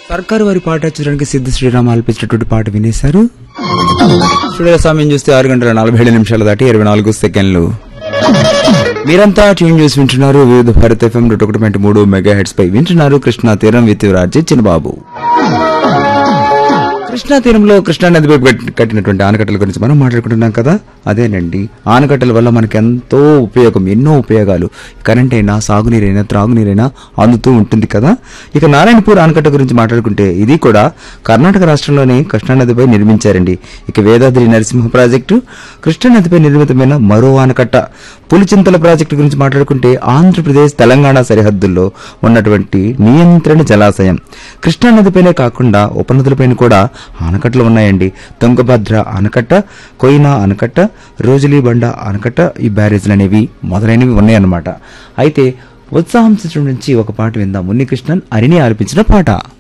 సర్కారు వారి పాట చూడడానికి సిద్ధ శ్రీరామ్ ఆలపించినటువంటి పాట వినేశారు స్టూడియో సమయం చూస్తే ఆరు గంటల నలభై ఏడు నిమిషాలు దాటి ఇరవై నాలుగు సెకండ్లు మీరంతా ట్యూన్ చేసి వింటున్నారు వివిధ భారత్ ఎఫ్ఎం నూట ఒకటి పాయింట్ మూడు మెగా హెడ్స్ పై వింటున్నారు కృష్ణా తీరం విత్ రాజే చిన్నబాబు కృష్ణా తీరంలో కృష్ణా నదిపై పెట్- కట్టినటువంటి ఆనకట్టల గురించి మనం మాట్లాడుకుంటున్నాం కదా అదేనండి ఆనకట్టల వల్ల మనకి ఎంతో ఉపయోగం ఎన్నో ఉపయోగాలు కరెంట్ అయినా సాగునీరైనా త్రాగునీరైనా అందుతూ ఉంటుంది కదా ఇక నారాయణపూర్ ఆనకట్ట గురించి మాట్లాడుకుంటే ఇది కూడా కర్ణాటక రాష్ట్రంలోని కృష్ణా నదిపై నిర్మించారండి ఇక వేదాద్రి నరసింహ ప్రాజెక్టు కృష్ణా నదిపై నిర్మితమైన మరో ఆనకట్ట పులిచింతల ప్రాజెక్టు గురించి మాట్లాడుకుంటే ఆంధ్రప్రదేశ్ తెలంగాణ సరిహద్దుల్లో ఉన్నటువంటి నియంత్రణ జలాశయం కృష్ణా నదిపైనే కాకుండా ఉపనదులపైన కూడా ఆనకట్టలు ఉన్నాయండి తుంగభద్ర ఆనకట్ట కొయినా ఆనకట్ట రోజులీ బండ ఆనకట్ట ఈ బ్యారేజ్లు అనేవి మొదలైనవి ఉన్నాయన్నమాట అయితే ఉత్సాహం చిత్రం నుంచి ఒక పాట విందాం మున్ని కృష్ణన్ అరిని ఆలపించిన పాట